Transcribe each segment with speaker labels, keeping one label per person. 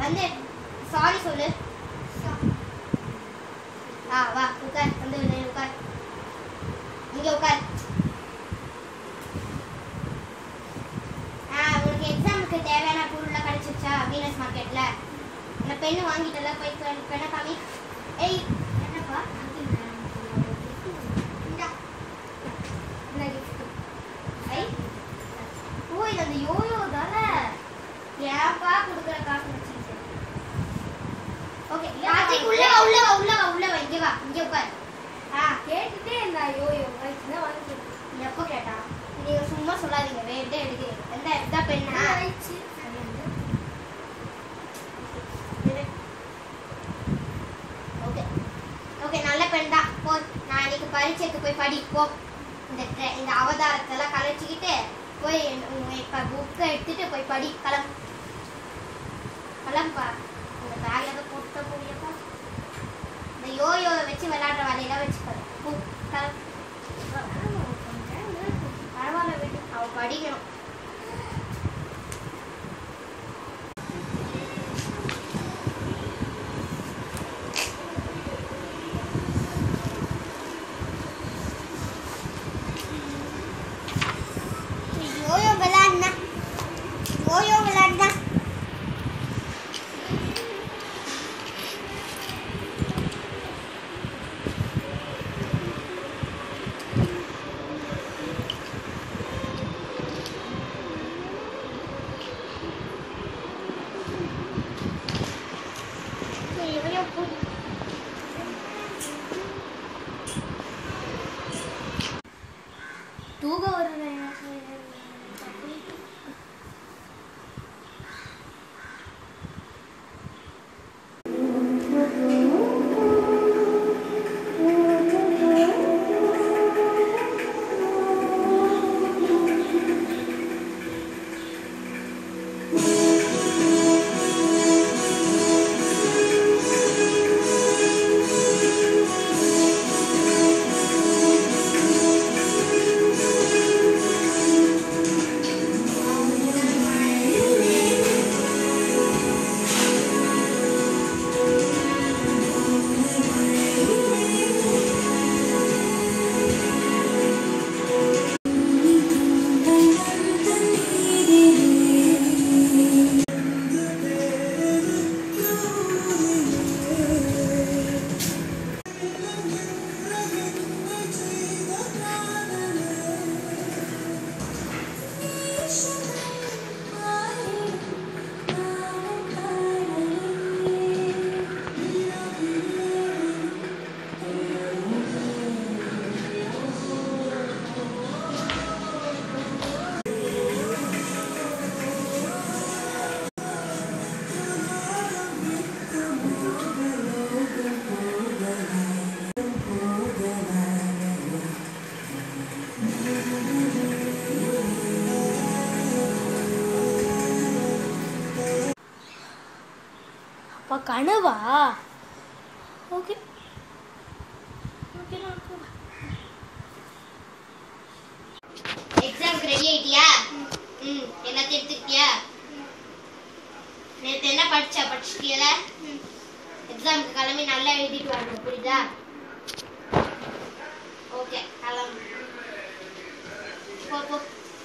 Speaker 1: வந்து சாரி சொல்லு ஆ வா உட்கார் வந்து வெளியே உட்கார் இங்க உட்கார் ஆ உனக்கு எக்ஸாமுக்கு தேவையான பொருள்லாம் கிடைச்சிருச்சா வீனஸ் மார்க்கெட்ல அந்த பெண்ணு வாங்கிட்டல போய் பெ- பெண்ணை காமி ஏய் என்னப்பா இந்தா. இந்த gift. ஐ ஓ இது அந்த யோயோ தானே ஏன்பா கொடுக்குற காசு வச்சுக்கிட்டு ஓகே கார்த்திக் உள்ள வா உள்ள வா உள்ள வா உள்ள வா இங்க வா இங்க உட்கார் ஆ
Speaker 2: கேட்டுட்டே இருந்தா யோயோ வயசுல வாங்கி
Speaker 1: எப்போ கேட்டா நீங்க சும்மா சொல்லாதீங்க வேண்டே எடுக்கு எந்த எந்த பெண்ணா
Speaker 2: ஆயிடுச்சு
Speaker 1: ஓகே ஓகே நல்ல பெண் தான் போ நாளைக்கு பரீட்சைக்கு போய் படி போ இந்த ட்ரெ- இந்த அவதாரத்தெல்லாம் கலைச்சிக்கிட்டு போய் உங்க இப்போ புக்கை எடுத்துட்டு போய் படி கிளம்பு கிளம்புப்பா இந்த பேக்ல தான் போட்டு போறியப்பா இந்த யோயோவை வச்சு விளையாடுற வேலையெல்லாம் வச்சுக்கோ போ கிளம்பு பரவாயில்ல விட்டு அவ படிக்கணும் யோயோ விளையாடுனா யோயோ விளையாடுனா யோயோ போ தூக்கம் வருது எனக்கு.
Speaker 2: அப்பா கனவா ஓகே ஓகே நான் போறேன்.
Speaker 1: எக்ஸாம்க்கு ரெடி ஆயிட்டியா ம் எல்லாத்தையும் எடுத்துக்கிட்டியா நேத்து என்ன படிச்ச படிச்சிட்டியல எக்ஸாம்க்கு கிளம்பி நல்லா எழுதிட்டு வரணும் புரியுதா ஓகே கிளம்பு போ போ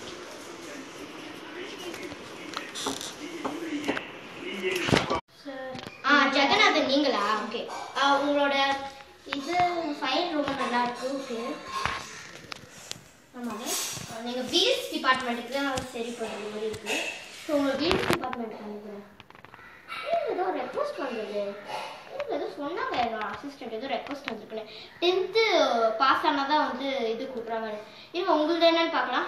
Speaker 1: ஆ ஜெகநாதன் நீங்களா ஓகே உங்களோட இது ஃபைல் ரொம்ப நல்லா இருக்கு ஓகே ஆமாங்க நீங்கள் பிஎஸ் டிபார்ட்மெண்ட்டுக்கு தான் சரி பண்ணுற மாதிரி இருக்கு ஸோ உங்களை பிஎஸ் டிபார்ட்மெண்ட்டுக்கு அனுப்புகிறேன் ஏதோ ரெக்வஸ்ட் வந்தது எனக்கு ஏதோ சொன்னாங்க என்னோட அசிஸ்டன்ட் ஏதோ ரெக்வஸ்ட் வந்திருக்குன்னு டென்த்து பாஸ் ஆனால் தான் வந்து இது கொடுக்குறாங்கன்னு இருங்க உங்களது என்னன்னு பார்க்கலாம்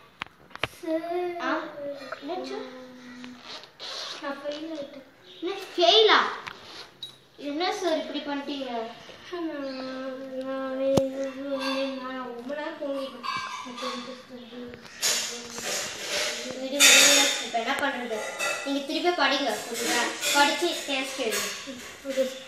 Speaker 1: ஆ என்னாச்சு
Speaker 2: நான் ஃபெயில் ஆயிட்டேன்
Speaker 1: என்ன ஃபெயிலா என்ன சார் இப்படி பண்ணிட்டீங்க
Speaker 2: நான் நான் ரொம்ப நேரம் தூங்கிட்டேன்
Speaker 1: விடுங்க விடுங்க இப்போ என்ன பண்ணுறது நீங்கள் திருப்பி படிங்க புரியுதா படித்து டெஸ்ட் எழுதுங்க
Speaker 2: ஓகே